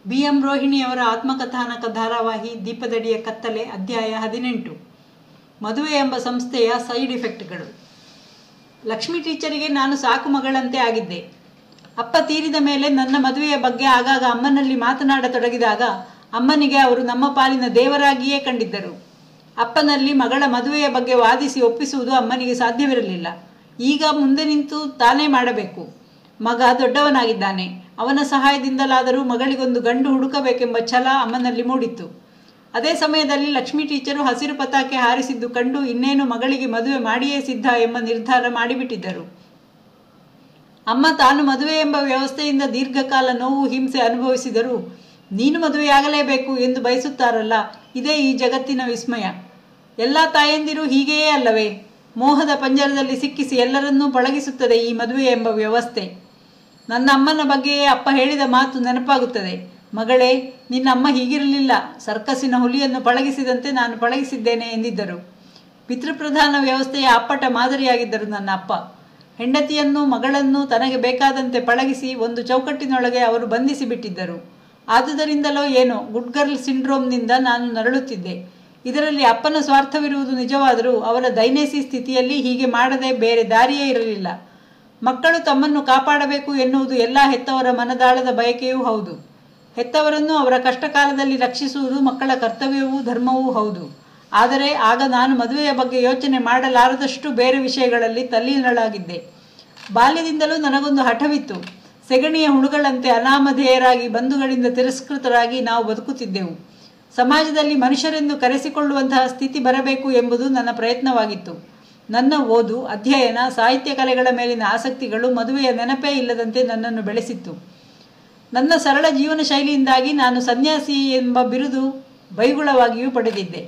B M ರೋಹಿಣಿಯವರ ಆತ್ಮಕಥಾನಕ ಧಾರಾವಾಹಿ ದೀಪದಡಿಯ ಕತ್ತಲೆ ಅಧ್ಯಾಯ ಹದಿನೆಂಟು ಮದುವೆ ಎಂಬ ಸಂಸ್ಥೆಯ ಸೈಡ್ ಇಫೆಕ್ಟ್ಗಳು ಲಕ್ಷ್ಮಿ ಟೀಚರಿಗೆ ನಾನು ಸಾಕು ಮಗಳಂತೆ ಆಗಿದ್ದೆ ಅಪ್ಪ ತೀರಿದ ಮೇಲೆ ನನ್ನ ಮದುವೆಯ ಬಗ್ಗೆ ಆಗಾಗ ಅಮ್ಮನಲ್ಲಿ ಮಾತನಾಡತೊಡಗಿದಾಗ ಅಮ್ಮನಿಗೆ ಅವರು ನಮ್ಮ ಪಾಲಿನ ದೇವರಾಗಿಯೇ ಕಂಡಿದ್ದರು ಅಪ್ಪನಲ್ಲಿ ಮಗಳ ಮದುವೆಯ ಬಗ್ಗೆ ವಾದಿಸಿ ಒಪ್ಪಿಸುವುದು ಅಮ್ಮನಿಗೆ ಸಾಧ್ಯವಿರಲಿಲ್ಲ ಈಗ ಮುಂದೆ ನಿಂತು ತಾನೇ ಮಾಡಬೇಕು ಮಗ ದೊಡ್ಡವನಾಗಿದ್ದಾನೆ ಅವನ ಸಹಾಯದಿಂದಲಾದರೂ ಮಗಳಿಗೊಂದು ಗಂಡು ಹುಡುಕಬೇಕೆಂಬ ಛಲ ಅಮ್ಮನಲ್ಲಿ ಮೂಡಿತ್ತು ಅದೇ ಸಮಯದಲ್ಲಿ ಲಕ್ಷ್ಮೀ ಟೀಚರು ಹಸಿರು ಪತಾಕೆ ಹಾರಿಸಿದ್ದು ಕಂಡು ಇನ್ನೇನು ಮಗಳಿಗೆ ಮದುವೆ ಮಾಡಿಯೇ ಸಿದ್ಧ ಎಂಬ ನಿರ್ಧಾರ ಮಾಡಿಬಿಟ್ಟಿದ್ದರು ಅಮ್ಮ ತಾನು ಮದುವೆ ಎಂಬ ವ್ಯವಸ್ಥೆಯಿಂದ ದೀರ್ಘಕಾಲ ನೋವು ಹಿಂಸೆ ಅನುಭವಿಸಿದರೂ ನೀನು ಮದುವೆಯಾಗಲೇಬೇಕು ಎಂದು ಬಯಸುತ್ತಾರಲ್ಲ ಇದೇ ಈ ಜಗತ್ತಿನ ವಿಸ್ಮಯ ಎಲ್ಲ ತಾಯಂದಿರು ಹೀಗೆಯೇ ಅಲ್ಲವೇ ಮೋಹದ ಪಂಜರದಲ್ಲಿ ಸಿಕ್ಕಿಸಿ ಎಲ್ಲರನ್ನೂ ಪಳಗಿಸುತ್ತದೆ ಈ ಮದುವೆ ಎಂಬ ವ್ಯವಸ್ಥೆ ನನ್ನ ಅಮ್ಮನ ಬಗ್ಗೆಯೇ ಅಪ್ಪ ಹೇಳಿದ ಮಾತು ನೆನಪಾಗುತ್ತದೆ ಮಗಳೇ ನಿನ್ನ ಅಮ್ಮ ಹೀಗಿರಲಿಲ್ಲ ಸರ್ಕಸ್ಸಿನ ಹುಲಿಯನ್ನು ಪಳಗಿಸಿದಂತೆ ನಾನು ಪಳಗಿಸಿದ್ದೇನೆ ಎಂದಿದ್ದರು ಪಿತೃಪ್ರಧಾನ ವ್ಯವಸ್ಥೆಯ ಅಪ್ಪಟ ಮಾದರಿಯಾಗಿದ್ದರು ನನ್ನ ಅಪ್ಪ ಹೆಂಡತಿಯನ್ನು ಮಗಳನ್ನು ತನಗೆ ಬೇಕಾದಂತೆ ಪಳಗಿಸಿ ಒಂದು ಚೌಕಟ್ಟಿನೊಳಗೆ ಅವರು ಬಂಧಿಸಿ ಬಿಟ್ಟಿದ್ದರು ಆದುದರಿಂದಲೋ ಏನೋ ಗುಡ್ ಗರ್ಲ್ ಸಿಂಡ್ರೋಮ್ನಿಂದ ನಾನು ನರಳುತ್ತಿದ್ದೆ ಇದರಲ್ಲಿ ಅಪ್ಪನ ಸ್ವಾರ್ಥವಿರುವುದು ನಿಜವಾದರೂ ಅವರ ದೈನೇಸಿ ಸ್ಥಿತಿಯಲ್ಲಿ ಹೀಗೆ ಮಾಡದೆ ಬೇರೆ ದಾರಿಯೇ ಇರಲಿಲ್ಲ ಮಕ್ಕಳು ತಮ್ಮನ್ನು ಕಾಪಾಡಬೇಕು ಎನ್ನುವುದು ಎಲ್ಲ ಹೆತ್ತವರ ಮನದಾಳದ ಬಯಕೆಯೂ ಹೌದು ಹೆತ್ತವರನ್ನು ಅವರ ಕಷ್ಟಕಾಲದಲ್ಲಿ ರಕ್ಷಿಸುವುದು ಮಕ್ಕಳ ಕರ್ತವ್ಯವೂ ಧರ್ಮವೂ ಹೌದು ಆದರೆ ಆಗ ನಾನು ಮದುವೆಯ ಬಗ್ಗೆ ಯೋಚನೆ ಮಾಡಲಾರದಷ್ಟು ಬೇರೆ ವಿಷಯಗಳಲ್ಲಿ ತಲ್ಲೀನಳಾಗಿದ್ದೆ ಬಾಲ್ಯದಿಂದಲೂ ನನಗೊಂದು ಹಠವಿತ್ತು ಸೆಗಣಿಯ ಹುಳುಗಳಂತೆ ಅನಾಮಧೇಯರಾಗಿ ಬಂಧುಗಳಿಂದ ತಿರಸ್ಕೃತರಾಗಿ ನಾವು ಬದುಕುತ್ತಿದ್ದೆವು ಸಮಾಜದಲ್ಲಿ ಮನುಷ್ಯರೆಂದು ಕರೆಸಿಕೊಳ್ಳುವಂತಹ ಸ್ಥಿತಿ ಬರಬೇಕು ಎಂಬುದು ನನ್ನ ಪ್ರಯತ್ನವಾಗಿತ್ತು ನನ್ನ ಓದು ಅಧ್ಯಯನ ಸಾಹಿತ್ಯ ಕಲೆಗಳ ಮೇಲಿನ ಆಸಕ್ತಿಗಳು ಮದುವೆಯ ನೆನಪೇ ಇಲ್ಲದಂತೆ ನನ್ನನ್ನು ಬೆಳೆಸಿತ್ತು ನನ್ನ ಸರಳ ಜೀವನ ಶೈಲಿಯಿಂದಾಗಿ ನಾನು ಸನ್ಯಾಸಿ ಎಂಬ ಬಿರುದು ಬೈಗುಳವಾಗಿಯೂ ಪಡೆದಿದ್ದೆ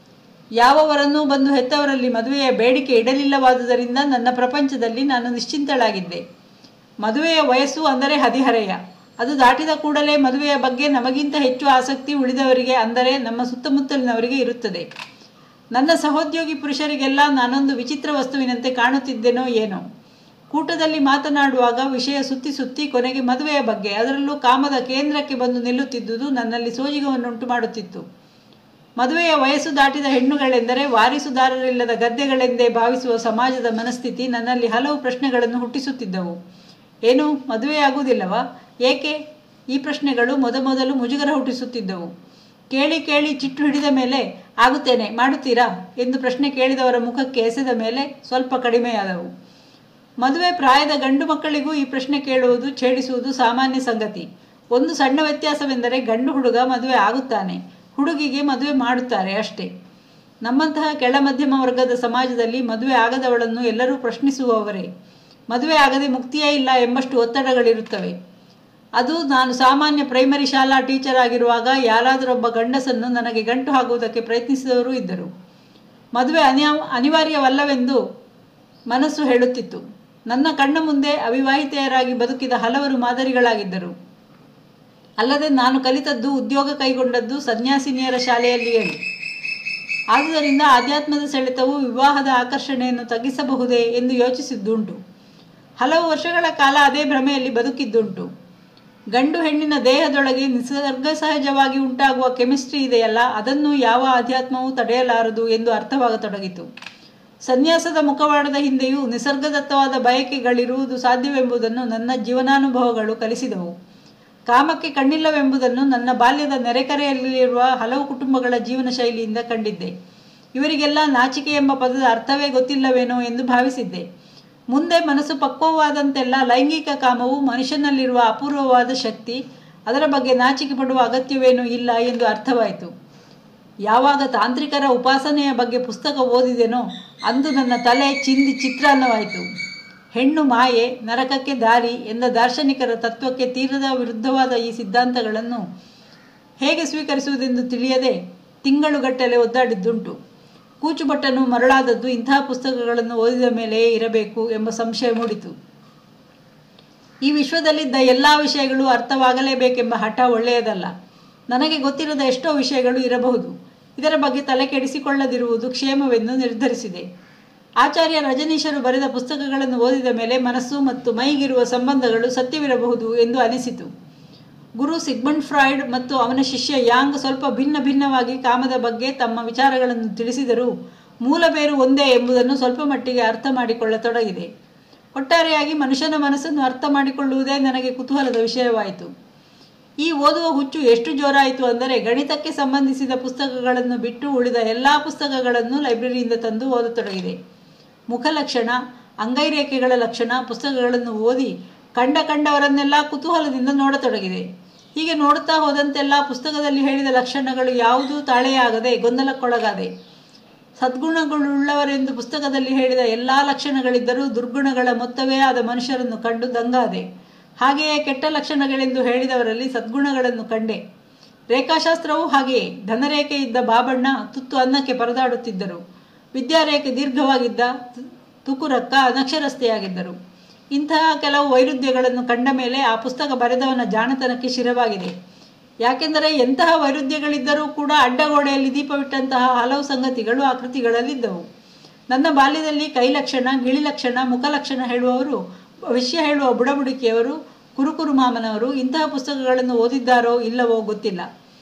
ಯಾವವರನ್ನೂ ಬಂದು ಹೆತ್ತವರಲ್ಲಿ ಮದುವೆಯ ಬೇಡಿಕೆ ಇಡಲಿಲ್ಲವಾದುದರಿಂದ ನನ್ನ ಪ್ರಪಂಚದಲ್ಲಿ ನಾನು ನಿಶ್ಚಿಂತಳಾಗಿದ್ದೆ ಮದುವೆಯ ವಯಸ್ಸು ಅಂದರೆ ಹದಿಹರೆಯ ಅದು ದಾಟಿದ ಕೂಡಲೇ ಮದುವೆಯ ಬಗ್ಗೆ ನಮಗಿಂತ ಹೆಚ್ಚು ಆಸಕ್ತಿ ಉಳಿದವರಿಗೆ ಅಂದರೆ ನಮ್ಮ ಸುತ್ತಮುತ್ತಲಿನವರಿಗೆ ಇರುತ್ತದೆ ನನ್ನ ಸಹೋದ್ಯೋಗಿ ಪುರುಷರಿಗೆಲ್ಲ ನಾನೊಂದು ವಿಚಿತ್ರ ವಸ್ತುವಿನಂತೆ ಕಾಣುತ್ತಿದ್ದೆನೋ ಏನೋ ಕೂಟದಲ್ಲಿ ಮಾತನಾಡುವಾಗ ವಿಷಯ ಸುತ್ತಿ ಸುತ್ತಿ ಕೊನೆಗೆ ಮದುವೆಯ ಬಗ್ಗೆ ಅದರಲ್ಲೂ ಕಾಮದ ಕೇಂದ್ರಕ್ಕೆ ಬಂದು ನಿಲ್ಲುತ್ತಿದ್ದುದು ನನ್ನಲ್ಲಿ ಸೋಜಿಗವನ್ನುಂಟು ಮಾಡುತ್ತಿತ್ತು ಮದುವೆಯ ವಯಸ್ಸು ದಾಟಿದ ಹೆಣ್ಣುಗಳೆಂದರೆ ವಾರಿಸುದಾರರಿಲ್ಲದ ಗದ್ದೆಗಳೆಂದೇ ಭಾವಿಸುವ ಸಮಾಜದ ಮನಸ್ಥಿತಿ ನನ್ನಲ್ಲಿ ಹಲವು ಪ್ರಶ್ನೆಗಳನ್ನು ಹುಟ್ಟಿಸುತ್ತಿದ್ದವು ಏನು ಮದುವೆಯಾಗುವುದಿಲ್ಲವಾ ಏಕೆ ಈ ಪ್ರಶ್ನೆಗಳು ಮೊದಮೊದಲು ಮುಜುಗರ ಹುಟ್ಟಿಸುತ್ತಿದ್ದವು ಕೇಳಿ ಕೇಳಿ ಚಿಟ್ಟು ಹಿಡಿದ ಮೇಲೆ ಆಗುತ್ತೇನೆ ಮಾಡುತ್ತೀರಾ ಎಂದು ಪ್ರಶ್ನೆ ಕೇಳಿದವರ ಮುಖಕ್ಕೆ ಎಸೆದ ಮೇಲೆ ಸ್ವಲ್ಪ ಕಡಿಮೆಯಾದವು ಮದುವೆ ಪ್ರಾಯದ ಗಂಡು ಮಕ್ಕಳಿಗೂ ಈ ಪ್ರಶ್ನೆ ಕೇಳುವುದು ಛೇಡಿಸುವುದು ಸಾಮಾನ್ಯ ಸಂಗತಿ ಒಂದು ಸಣ್ಣ ವ್ಯತ್ಯಾಸವೆಂದರೆ ಗಂಡು ಹುಡುಗ ಮದುವೆ ಆಗುತ್ತಾನೆ ಹುಡುಗಿಗೆ ಮದುವೆ ಮಾಡುತ್ತಾರೆ ಅಷ್ಟೇ ನಮ್ಮಂತಹ ಕೆಳ ಮಧ್ಯಮ ವರ್ಗದ ಸಮಾಜದಲ್ಲಿ ಮದುವೆ ಆಗದವಳನ್ನು ಎಲ್ಲರೂ ಪ್ರಶ್ನಿಸುವವರೇ ಮದುವೆ ಆಗದೆ ಮುಕ್ತಿಯೇ ಇಲ್ಲ ಎಂಬಷ್ಟು ಒತ್ತಡಗಳಿರುತ್ತವೆ ಅದು ನಾನು ಸಾಮಾನ್ಯ ಪ್ರೈಮರಿ ಶಾಲಾ ಟೀಚರ್ ಆಗಿರುವಾಗ ಯಾರಾದರೊಬ್ಬ ಗಂಡಸನ್ನು ನನಗೆ ಗಂಟು ಹಾಕುವುದಕ್ಕೆ ಪ್ರಯತ್ನಿಸಿದವರೂ ಇದ್ದರು ಮದುವೆ ಅನಿಯ ಅನಿವಾರ್ಯವಲ್ಲವೆಂದು ಮನಸ್ಸು ಹೇಳುತ್ತಿತ್ತು ನನ್ನ ಕಣ್ಣ ಮುಂದೆ ಅವಿವಾಹಿತೆಯರಾಗಿ ಬದುಕಿದ ಹಲವರು ಮಾದರಿಗಳಾಗಿದ್ದರು ಅಲ್ಲದೆ ನಾನು ಕಲಿತದ್ದು ಉದ್ಯೋಗ ಕೈಗೊಂಡದ್ದು ಸನ್ಯಾಸಿನಿಯರ ಶಾಲೆಯಲ್ಲಿಯೇ ಆದುದರಿಂದ ಆಧ್ಯಾತ್ಮದ ಸೆಳೆತವು ವಿವಾಹದ ಆಕರ್ಷಣೆಯನ್ನು ತಗ್ಗಿಸಬಹುದೇ ಎಂದು ಯೋಚಿಸಿದ್ದುಂಟು ಹಲವು ವರ್ಷಗಳ ಕಾಲ ಅದೇ ಭ್ರಮೆಯಲ್ಲಿ ಬದುಕಿದ್ದುಂಟು ಗಂಡು ಹೆಣ್ಣಿನ ದೇಹದೊಳಗೆ ನಿಸರ್ಗ ಸಹಜವಾಗಿ ಉಂಟಾಗುವ ಕೆಮಿಸ್ಟ್ರಿ ಇದೆಯಲ್ಲ ಅದನ್ನು ಯಾವ ಆಧ್ಯಾತ್ಮವೂ ತಡೆಯಲಾರದು ಎಂದು ಅರ್ಥವಾಗತೊಡಗಿತು ಸನ್ಯಾಸದ ಮುಖವಾಡದ ಹಿಂದೆಯೂ ನಿಸರ್ಗದತ್ತವಾದ ಬಯಕೆಗಳಿರುವುದು ಸಾಧ್ಯವೆಂಬುದನ್ನು ನನ್ನ ಜೀವನಾನುಭವಗಳು ಕಲಿಸಿದವು ಕಾಮಕ್ಕೆ ಕಣ್ಣಿಲ್ಲವೆಂಬುದನ್ನು ನನ್ನ ಬಾಲ್ಯದ ನೆರೆಕರೆಯಲ್ಲಿರುವ ಹಲವು ಕುಟುಂಬಗಳ ಜೀವನ ಶೈಲಿಯಿಂದ ಕಂಡಿದ್ದೆ ಇವರಿಗೆಲ್ಲ ನಾಚಿಕೆ ಎಂಬ ಪದದ ಅರ್ಥವೇ ಗೊತ್ತಿಲ್ಲವೇನೋ ಎಂದು ಭಾವಿಸಿದ್ದೆ ಮುಂದೆ ಮನಸ್ಸು ಪಕ್ವವಾದಂತೆಲ್ಲ ಲೈಂಗಿಕ ಕಾಮವು ಮನುಷ್ಯನಲ್ಲಿರುವ ಅಪೂರ್ವವಾದ ಶಕ್ತಿ ಅದರ ಬಗ್ಗೆ ನಾಚಿಕೆ ಪಡುವ ಅಗತ್ಯವೇನೂ ಇಲ್ಲ ಎಂದು ಅರ್ಥವಾಯಿತು ಯಾವಾಗ ತಾಂತ್ರಿಕರ ಉಪಾಸನೆಯ ಬಗ್ಗೆ ಪುಸ್ತಕ ಓದಿದೆನೋ ಅಂದು ನನ್ನ ತಲೆ ಚಿಂದಿ ಚಿತ್ರಾನ್ನವಾಯಿತು ಹೆಣ್ಣು ಮಾಯೆ ನರಕಕ್ಕೆ ದಾರಿ ಎಂದ ದಾರ್ಶನಿಕರ ತತ್ವಕ್ಕೆ ತೀರದ ವಿರುದ್ಧವಾದ ಈ ಸಿದ್ಧಾಂತಗಳನ್ನು ಹೇಗೆ ಸ್ವೀಕರಿಸುವುದೆಂದು ತಿಳಿಯದೆ ತಿಂಗಳುಗಟ್ಟಲೆ ಒದ್ದಾಡಿದ್ದುಂಟು ಕೂಚುಬಟ್ಟನು ಮರಳಾದದ್ದು ಇಂತಹ ಪುಸ್ತಕಗಳನ್ನು ಓದಿದ ಮೇಲೆಯೇ ಇರಬೇಕು ಎಂಬ ಸಂಶಯ ಮೂಡಿತು ಈ ವಿಶ್ವದಲ್ಲಿದ್ದ ಎಲ್ಲ ವಿಷಯಗಳು ಅರ್ಥವಾಗಲೇಬೇಕೆಂಬ ಹಠ ಒಳ್ಳೆಯದಲ್ಲ ನನಗೆ ಗೊತ್ತಿರದ ಎಷ್ಟೋ ವಿಷಯಗಳು ಇರಬಹುದು ಇದರ ಬಗ್ಗೆ ತಲೆ ಕೆಡಿಸಿಕೊಳ್ಳದಿರುವುದು ಕ್ಷೇಮವೆಂದು ನಿರ್ಧರಿಸಿದೆ ಆಚಾರ್ಯ ರಜನೀಶರು ಬರೆದ ಪುಸ್ತಕಗಳನ್ನು ಓದಿದ ಮೇಲೆ ಮನಸ್ಸು ಮತ್ತು ಮೈಗಿರುವ ಸಂಬಂಧಗಳು ಸತ್ಯವಿರಬಹುದು ಎಂದು ಅನಿಸಿತು ಗುರು ಸಿಗ್ಮಂಡ್ ಫ್ರಾಯ್ಡ್ ಮತ್ತು ಅವನ ಶಿಷ್ಯ ಯಾಂಗ್ ಸ್ವಲ್ಪ ಭಿನ್ನ ಭಿನ್ನವಾಗಿ ಕಾಮದ ಬಗ್ಗೆ ತಮ್ಮ ವಿಚಾರಗಳನ್ನು ತಿಳಿಸಿದರೂ ಮೂಲ ಬೇರು ಒಂದೇ ಎಂಬುದನ್ನು ಸ್ವಲ್ಪ ಮಟ್ಟಿಗೆ ಅರ್ಥ ಮಾಡಿಕೊಳ್ಳತೊಡಗಿದೆ ಒಟ್ಟಾರೆಯಾಗಿ ಮನುಷ್ಯನ ಮನಸ್ಸನ್ನು ಅರ್ಥ ಮಾಡಿಕೊಳ್ಳುವುದೇ ನನಗೆ ಕುತೂಹಲದ ವಿಷಯವಾಯಿತು ಈ ಓದುವ ಹುಚ್ಚು ಎಷ್ಟು ಜೋರಾಯಿತು ಅಂದರೆ ಗಣಿತಕ್ಕೆ ಸಂಬಂಧಿಸಿದ ಪುಸ್ತಕಗಳನ್ನು ಬಿಟ್ಟು ಉಳಿದ ಎಲ್ಲ ಪುಸ್ತಕಗಳನ್ನು ಲೈಬ್ರರಿಯಿಂದ ತಂದು ಓದತೊಡಗಿದೆ ಮುಖಲಕ್ಷಣ ಅಂಗೈರೇಖೆಗಳ ಲಕ್ಷಣ ಪುಸ್ತಕಗಳನ್ನು ಓದಿ ಕಂಡ ಕಂಡವರನ್ನೆಲ್ಲ ಕುತೂಹಲದಿಂದ ನೋಡತೊಡಗಿದೆ ಹೀಗೆ ನೋಡುತ್ತಾ ಹೋದಂತೆಲ್ಲ ಪುಸ್ತಕದಲ್ಲಿ ಹೇಳಿದ ಲಕ್ಷಣಗಳು ಯಾವುದೂ ತಾಳೆಯಾಗದೆ ಗೊಂದಲಕ್ಕೊಳಗಾದೆ ಸದ್ಗುಣಗಳುಳ್ಳವರೆಂದು ಪುಸ್ತಕದಲ್ಲಿ ಹೇಳಿದ ಎಲ್ಲ ಲಕ್ಷಣಗಳಿದ್ದರೂ ದುರ್ಗುಣಗಳ ಮೊತ್ತವೇ ಆದ ಮನುಷ್ಯರನ್ನು ಕಂಡು ದಂಗಾದೆ ಹಾಗೆಯೇ ಕೆಟ್ಟ ಲಕ್ಷಣಗಳೆಂದು ಹೇಳಿದವರಲ್ಲಿ ಸದ್ಗುಣಗಳನ್ನು ಕಂಡೆ ರೇಖಾಶಾಸ್ತ್ರವೂ ಹಾಗೆಯೇ ಧನರೇಖೆ ಇದ್ದ ಬಾಬಣ್ಣ ತುತ್ತು ಅನ್ನಕ್ಕೆ ಪರದಾಡುತ್ತಿದ್ದರು ವಿದ್ಯಾರೇಖೆ ದೀರ್ಘವಾಗಿದ್ದ ತುಕುರಕ್ಕ ಅನಕ್ಷರಸ್ಥೆಯಾಗಿದ್ದರು ಇಂತಹ ಕೆಲವು ವೈರುಧ್ಯಗಳನ್ನು ಕಂಡ ಮೇಲೆ ಆ ಪುಸ್ತಕ ಬರೆದವನ ಜಾಣತನಕ್ಕೆ ಶಿರವಾಗಿದೆ ಯಾಕೆಂದರೆ ಎಂತಹ ವೈರುಧ್ಯಗಳಿದ್ದರೂ ಕೂಡ ಅಡ್ಡಗೋಡೆಯಲ್ಲಿ ದೀಪವಿಟ್ಟಂತಹ ಹಲವು ಸಂಗತಿಗಳು ಆ ಕೃತಿಗಳಲ್ಲಿದ್ದವು ನನ್ನ ಬಾಲ್ಯದಲ್ಲಿ ಕೈಲಕ್ಷಣ ಗಿಳಿಲಕ್ಷಣ ಮುಖಲಕ್ಷಣ ಹೇಳುವವರು ಭವಿಷ್ಯ ಹೇಳುವ ಬುಡಬುಡಿಕೆಯವರು ಕುರುಕುರು ಮಾಮನವರು ಇಂತಹ ಪುಸ್ತಕಗಳನ್ನು ಓದಿದ್ದಾರೋ ಇಲ್ಲವೋ ಗೊತ್ತಿಲ್ಲ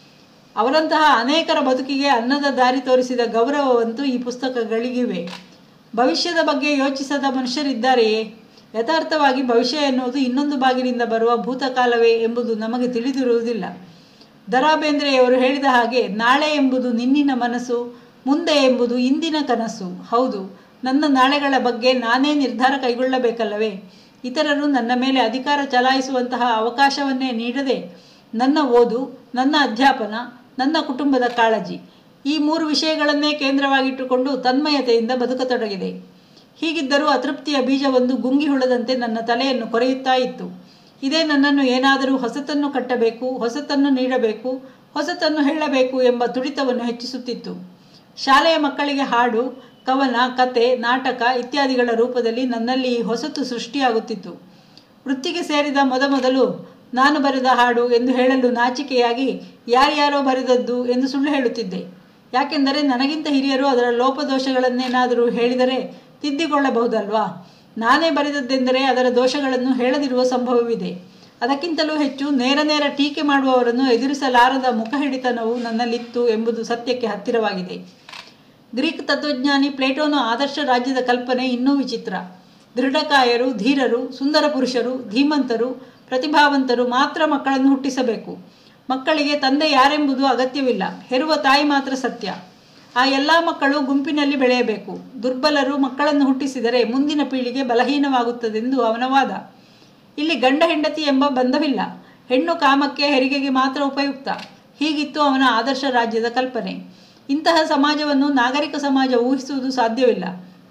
ಅವರಂತಹ ಅನೇಕರ ಬದುಕಿಗೆ ಅನ್ನದ ದಾರಿ ತೋರಿಸಿದ ಗೌರವವಂತೂ ಈ ಪುಸ್ತಕಗಳಿಗಿವೆ ಭವಿಷ್ಯದ ಬಗ್ಗೆ ಯೋಚಿಸದ ಮನುಷ್ಯರಿದ್ದಾರೆಯೇ ಯಥಾರ್ಥವಾಗಿ ಭವಿಷ್ಯ ಎನ್ನುವುದು ಇನ್ನೊಂದು ಬಾಗಿಲಿಂದ ಬರುವ ಭೂತಕಾಲವೇ ಎಂಬುದು ನಮಗೆ ತಿಳಿದಿರುವುದಿಲ್ಲ ದರಾ ಬೇಂದ್ರೆಯವರು ಹೇಳಿದ ಹಾಗೆ ನಾಳೆ ಎಂಬುದು ನಿನ್ನಿನ ಮನಸ್ಸು ಮುಂದೆ ಎಂಬುದು ಇಂದಿನ ಕನಸು ಹೌದು ನನ್ನ ನಾಳೆಗಳ ಬಗ್ಗೆ ನಾನೇ ನಿರ್ಧಾರ ಕೈಗೊಳ್ಳಬೇಕಲ್ಲವೇ ಇತರರು ನನ್ನ ಮೇಲೆ ಅಧಿಕಾರ ಚಲಾಯಿಸುವಂತಹ ಅವಕಾಶವನ್ನೇ ನೀಡದೆ ನನ್ನ ಓದು ನನ್ನ ಅಧ್ಯಾಪನ ನನ್ನ ಕುಟುಂಬದ ಕಾಳಜಿ ಈ ಮೂರು ವಿಷಯಗಳನ್ನೇ ಕೇಂದ್ರವಾಗಿಟ್ಟುಕೊಂಡು ತನ್ಮಯತೆಯಿಂದ ಬದುಕತೊಡಗಿದೆ ಹೀಗಿದ್ದರೂ ಅತೃಪ್ತಿಯ ಬೀಜವೊಂದು ಗುಂಗಿ ಹುಳದಂತೆ ನನ್ನ ತಲೆಯನ್ನು ಕೊರೆಯುತ್ತಾ ಇತ್ತು ಇದೇ ನನ್ನನ್ನು ಏನಾದರೂ ಹೊಸತನ್ನು ಕಟ್ಟಬೇಕು ಹೊಸತನ್ನು ನೀಡಬೇಕು ಹೊಸತನ್ನು ಹೇಳಬೇಕು ಎಂಬ ತುಡಿತವನ್ನು ಹೆಚ್ಚಿಸುತ್ತಿತ್ತು ಶಾಲೆಯ ಮಕ್ಕಳಿಗೆ ಹಾಡು ಕವನ ಕತೆ ನಾಟಕ ಇತ್ಯಾದಿಗಳ ರೂಪದಲ್ಲಿ ನನ್ನಲ್ಲಿ ಈ ಹೊಸತು ಸೃಷ್ಟಿಯಾಗುತ್ತಿತ್ತು ವೃತ್ತಿಗೆ ಸೇರಿದ ಮೊದಮೊದಲು ನಾನು ಬರೆದ ಹಾಡು ಎಂದು ಹೇಳಲು ನಾಚಿಕೆಯಾಗಿ ಯಾರ್ಯಾರೋ ಬರೆದದ್ದು ಎಂದು ಸುಳ್ಳು ಹೇಳುತ್ತಿದ್ದೆ ಯಾಕೆಂದರೆ ನನಗಿಂತ ಹಿರಿಯರು ಅದರ ಲೋಪದೋಷಗಳನ್ನೇನಾದರೂ ಹೇಳಿದರೆ ತಿದ್ದಿಕೊಳ್ಳಬಹುದಲ್ವಾ ನಾನೇ ಬರೆದದ್ದೆಂದರೆ ಅದರ ದೋಷಗಳನ್ನು ಹೇಳದಿರುವ ಸಂಭವವಿದೆ ಅದಕ್ಕಿಂತಲೂ ಹೆಚ್ಚು ನೇರ ನೇರ ಟೀಕೆ ಮಾಡುವವರನ್ನು ಎದುರಿಸಲಾರದ ಮುಖ ಹಿಡಿತನವು ನನ್ನಲ್ಲಿತ್ತು ಎಂಬುದು ಸತ್ಯಕ್ಕೆ ಹತ್ತಿರವಾಗಿದೆ ಗ್ರೀಕ್ ತತ್ವಜ್ಞಾನಿ ಪ್ಲೇಟೋನ ಆದರ್ಶ ರಾಜ್ಯದ ಕಲ್ಪನೆ ಇನ್ನೂ ವಿಚಿತ್ರ ದೃಢಕಾಯರು ಧೀರರು ಸುಂದರ ಪುರುಷರು ಧೀಮಂತರು ಪ್ರತಿಭಾವಂತರು ಮಾತ್ರ ಮಕ್ಕಳನ್ನು ಹುಟ್ಟಿಸಬೇಕು ಮಕ್ಕಳಿಗೆ ತಂದೆ ಯಾರೆಂಬುದು ಅಗತ್ಯವಿಲ್ಲ ಹೆರುವ ತಾಯಿ ಮಾತ್ರ ಸತ್ಯ ಆ ಎಲ್ಲ ಮಕ್ಕಳು ಗುಂಪಿನಲ್ಲಿ ಬೆಳೆಯಬೇಕು ದುರ್ಬಲರು ಮಕ್ಕಳನ್ನು ಹುಟ್ಟಿಸಿದರೆ ಮುಂದಿನ ಪೀಳಿಗೆ ಬಲಹೀನವಾಗುತ್ತದೆಂದು ಅವನ ವಾದ ಇಲ್ಲಿ ಗಂಡ ಹೆಂಡತಿ ಎಂಬ ಬಂಧವಿಲ್ಲ ಹೆಣ್ಣು ಕಾಮಕ್ಕೆ ಹೆರಿಗೆಗೆ ಮಾತ್ರ ಉಪಯುಕ್ತ ಹೀಗಿತ್ತು ಅವನ ಆದರ್ಶ ರಾಜ್ಯದ ಕಲ್ಪನೆ ಇಂತಹ ಸಮಾಜವನ್ನು ನಾಗರಿಕ ಸಮಾಜ ಊಹಿಸುವುದು ಸಾಧ್ಯವಿಲ್ಲ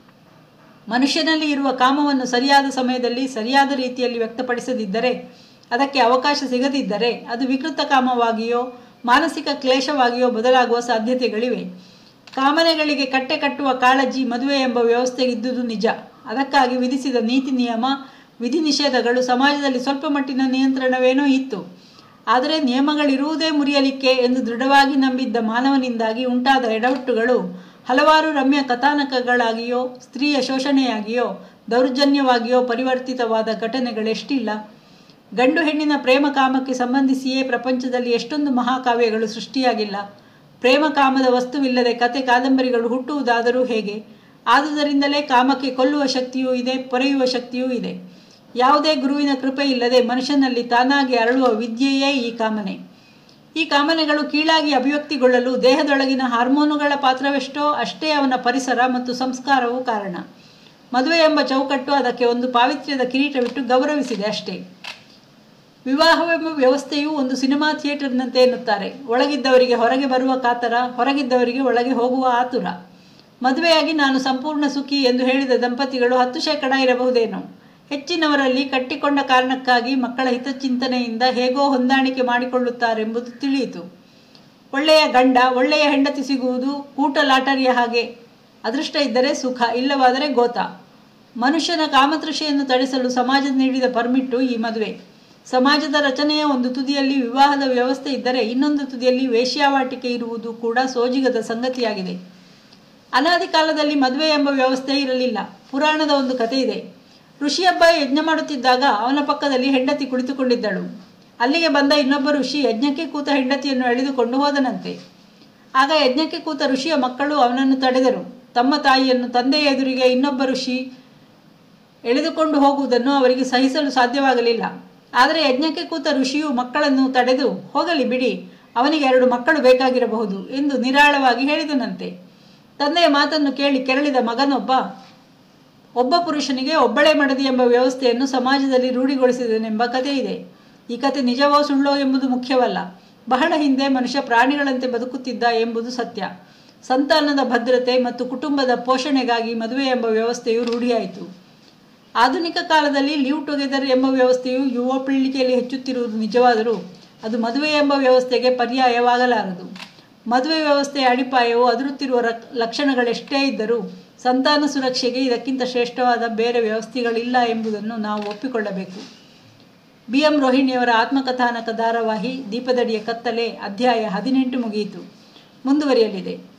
ಮನುಷ್ಯನಲ್ಲಿ ಇರುವ ಕಾಮವನ್ನು ಸರಿಯಾದ ಸಮಯದಲ್ಲಿ ಸರಿಯಾದ ರೀತಿಯಲ್ಲಿ ವ್ಯಕ್ತಪಡಿಸದಿದ್ದರೆ ಅದಕ್ಕೆ ಅವಕಾಶ ಸಿಗದಿದ್ದರೆ ಅದು ವಿಕೃತ ಕಾಮವಾಗಿಯೋ ಮಾನಸಿಕ ಕ್ಲೇಶವಾಗಿಯೋ ಬದಲಾಗುವ ಸಾಧ್ಯತೆಗಳಿವೆ ಕಾಮನೆಗಳಿಗೆ ಕಟ್ಟೆ ಕಟ್ಟುವ ಕಾಳಜಿ ಮದುವೆ ಎಂಬ ವ್ಯವಸ್ಥೆ ಇದ್ದುದು ನಿಜ ಅದಕ್ಕಾಗಿ ವಿಧಿಸಿದ ನೀತಿ ನಿಯಮ ವಿಧಿ ನಿಷೇಧಗಳು ಸಮಾಜದಲ್ಲಿ ಸ್ವಲ್ಪ ಮಟ್ಟಿನ ನಿಯಂತ್ರಣವೇನೋ ಇತ್ತು ಆದರೆ ನಿಯಮಗಳಿರುವುದೇ ಮುರಿಯಲಿಕ್ಕೆ ಎಂದು ದೃಢವಾಗಿ ನಂಬಿದ್ದ ಮಾನವನಿಂದಾಗಿ ಉಂಟಾದ ಎಡವಟ್ಟುಗಳು ಹಲವಾರು ರಮ್ಯ ಕಥಾನಕಗಳಾಗಿಯೋ ಸ್ತ್ರೀಯ ಶೋಷಣೆಯಾಗಿಯೋ ದೌರ್ಜನ್ಯವಾಗಿಯೋ ಪರಿವರ್ತಿತವಾದ ಘಟನೆಗಳೆಷ್ಟಿಲ್ಲ ಗಂಡು ಹೆಣ್ಣಿನ ಪ್ರೇಮ ಕಾಮಕ್ಕೆ ಸಂಬಂಧಿಸಿಯೇ ಪ್ರಪಂಚದಲ್ಲಿ ಎಷ್ಟೊಂದು ಮಹಾಕಾವ್ಯಗಳು ಸೃಷ್ಟಿಯಾಗಿಲ್ಲ ಪ್ರೇಮ ಕಾಮದ ವಸ್ತುವಿಲ್ಲದೆ ಕತೆ ಕಾದಂಬರಿಗಳು ಹುಟ್ಟುವುದಾದರೂ ಹೇಗೆ ಆದುದರಿಂದಲೇ ಕಾಮಕ್ಕೆ ಕೊಲ್ಲುವ ಶಕ್ತಿಯೂ ಇದೆ ಪೊರೆಯುವ ಶಕ್ತಿಯೂ ಇದೆ ಯಾವುದೇ ಗುರುವಿನ ಕೃಪೆ ಇಲ್ಲದೆ ಮನುಷ್ಯನಲ್ಲಿ ತಾನಾಗಿ ಅರಳುವ ವಿದ್ಯೆಯೇ ಈ ಕಾಮನೆ ಈ ಕಾಮನೆಗಳು ಕೀಳಾಗಿ ಅಭಿವ್ಯಕ್ತಿಗೊಳ್ಳಲು ದೇಹದೊಳಗಿನ ಹಾರ್ಮೋನುಗಳ ಪಾತ್ರವೆಷ್ಟೋ ಅಷ್ಟೇ ಅವನ ಪರಿಸರ ಮತ್ತು ಸಂಸ್ಕಾರವೂ ಕಾರಣ ಮದುವೆ ಎಂಬ ಚೌಕಟ್ಟು ಅದಕ್ಕೆ ಒಂದು ಪಾವಿತ್ರ್ಯದ ಕಿರೀಟವಿಟ್ಟು ಗೌರವಿಸಿದೆ ಅಷ್ಟೇ ವಿವಾಹವೆಂಬ ವ್ಯವಸ್ಥೆಯು ಒಂದು ಸಿನಿಮಾ ಥಿಯೇಟರ್ನಂತೆ ಎನ್ನುತ್ತಾರೆ ಒಳಗಿದ್ದವರಿಗೆ ಹೊರಗೆ ಬರುವ ಕಾತರ ಹೊರಗಿದ್ದವರಿಗೆ ಒಳಗೆ ಹೋಗುವ ಆತುರ ಮದುವೆಯಾಗಿ ನಾನು ಸಂಪೂರ್ಣ ಸುಖಿ ಎಂದು ಹೇಳಿದ ದಂಪತಿಗಳು ಹತ್ತು ಶೇಕಡ ಇರಬಹುದೇನೋ ಹೆಚ್ಚಿನವರಲ್ಲಿ ಕಟ್ಟಿಕೊಂಡ ಕಾರಣಕ್ಕಾಗಿ ಮಕ್ಕಳ ಹಿತಚಿಂತನೆಯಿಂದ ಹೇಗೋ ಹೊಂದಾಣಿಕೆ ಮಾಡಿಕೊಳ್ಳುತ್ತಾರೆಂಬುದು ತಿಳಿಯಿತು ಒಳ್ಳೆಯ ಗಂಡ ಒಳ್ಳೆಯ ಹೆಂಡತಿ ಸಿಗುವುದು ಕೂಟ ಲಾಟರಿಯ ಹಾಗೆ ಅದೃಷ್ಟ ಇದ್ದರೆ ಸುಖ ಇಲ್ಲವಾದರೆ ಗೋತ ಮನುಷ್ಯನ ಕಾಮತೃಷೆಯನ್ನು ತಡೆಸಲು ಸಮಾಜ ನೀಡಿದ ಪರ್ಮಿಟ್ಟು ಈ ಮದುವೆ ಸಮಾಜದ ರಚನೆಯ ಒಂದು ತುದಿಯಲ್ಲಿ ವಿವಾಹದ ವ್ಯವಸ್ಥೆ ಇದ್ದರೆ ಇನ್ನೊಂದು ತುದಿಯಲ್ಲಿ ವೇಶ್ಯಾವಾಟಿಕೆ ಇರುವುದು ಕೂಡ ಸೋಜಿಗದ ಸಂಗತಿಯಾಗಿದೆ ಅನಾದಿ ಕಾಲದಲ್ಲಿ ಮದುವೆ ಎಂಬ ವ್ಯವಸ್ಥೆ ಇರಲಿಲ್ಲ ಪುರಾಣದ ಒಂದು ಕಥೆ ಇದೆ ಋಷಿಯೊಬ್ಬ ಯಜ್ಞ ಮಾಡುತ್ತಿದ್ದಾಗ ಅವನ ಪಕ್ಕದಲ್ಲಿ ಹೆಂಡತಿ ಕುಳಿತುಕೊಂಡಿದ್ದಳು ಅಲ್ಲಿಗೆ ಬಂದ ಇನ್ನೊಬ್ಬ ಋಷಿ ಯಜ್ಞಕ್ಕೆ ಕೂತ ಹೆಂಡತಿಯನ್ನು ಎಳೆದುಕೊಂಡು ಹೋದನಂತೆ ಆಗ ಯಜ್ಞಕ್ಕೆ ಕೂತ ಋಷಿಯ ಮಕ್ಕಳು ಅವನನ್ನು ತಡೆದರು ತಮ್ಮ ತಾಯಿಯನ್ನು ತಂದೆಯ ಎದುರಿಗೆ ಇನ್ನೊಬ್ಬ ಋಷಿ ಎಳೆದುಕೊಂಡು ಹೋಗುವುದನ್ನು ಅವರಿಗೆ ಸಹಿಸಲು ಸಾಧ್ಯವಾಗಲಿಲ್ಲ ಆದರೆ ಯಜ್ಞಕ್ಕೆ ಕೂತ ಋಷಿಯು ಮಕ್ಕಳನ್ನು ತಡೆದು ಹೋಗಲಿ ಬಿಡಿ ಅವನಿಗೆ ಎರಡು ಮಕ್ಕಳು ಬೇಕಾಗಿರಬಹುದು ಎಂದು ನಿರಾಳವಾಗಿ ಹೇಳಿದನಂತೆ ತಂದೆಯ ಮಾತನ್ನು ಕೇಳಿ ಕೆರಳಿದ ಮಗನೊಬ್ಬ ಒಬ್ಬ ಪುರುಷನಿಗೆ ಒಬ್ಬಳೇ ಮಡದಿ ಎಂಬ ವ್ಯವಸ್ಥೆಯನ್ನು ಸಮಾಜದಲ್ಲಿ ರೂಢಿಗೊಳಿಸಿದನೆಂಬ ಕಥೆ ಇದೆ ಈ ಕತೆ ನಿಜವೋ ಸುಳ್ಳೋ ಎಂಬುದು ಮುಖ್ಯವಲ್ಲ ಬಹಳ ಹಿಂದೆ ಮನುಷ್ಯ ಪ್ರಾಣಿಗಳಂತೆ ಬದುಕುತ್ತಿದ್ದ ಎಂಬುದು ಸತ್ಯ ಸಂತಾನದ ಭದ್ರತೆ ಮತ್ತು ಕುಟುಂಬದ ಪೋಷಣೆಗಾಗಿ ಮದುವೆ ಎಂಬ ವ್ಯವಸ್ಥೆಯು ರೂಢಿಯಾಯಿತು ಆಧುನಿಕ ಕಾಲದಲ್ಲಿ ಲೀವ್ ಟುಗೆದರ್ ಎಂಬ ವ್ಯವಸ್ಥೆಯು ಯುವ ಪೀಳಿಗೆಯಲ್ಲಿ ಹೆಚ್ಚುತ್ತಿರುವುದು ನಿಜವಾದರೂ ಅದು ಮದುವೆ ಎಂಬ ವ್ಯವಸ್ಥೆಗೆ ಪರ್ಯಾಯವಾಗಲಾರದು ಮದುವೆ ವ್ಯವಸ್ಥೆಯ ಅಡಿಪಾಯವು ಅದುರುತ್ತಿರುವ ರಕ್ ಲಕ್ಷಣಗಳೆಷ್ಟೇ ಇದ್ದರೂ ಸಂತಾನ ಸುರಕ್ಷೆಗೆ ಇದಕ್ಕಿಂತ ಶ್ರೇಷ್ಠವಾದ ಬೇರೆ ವ್ಯವಸ್ಥೆಗಳಿಲ್ಲ ಎಂಬುದನ್ನು ನಾವು ಒಪ್ಪಿಕೊಳ್ಳಬೇಕು ಬಿ ಎಂ ರೋಹಿಣಿಯವರ ಆತ್ಮಕಥಾನಕ ಧಾರಾವಾಹಿ ದೀಪದಡಿಯ ಕತ್ತಲೆ ಅಧ್ಯಾಯ ಹದಿನೆಂಟು ಮುಗಿಯಿತು ಮುಂದುವರಿಯಲಿದೆ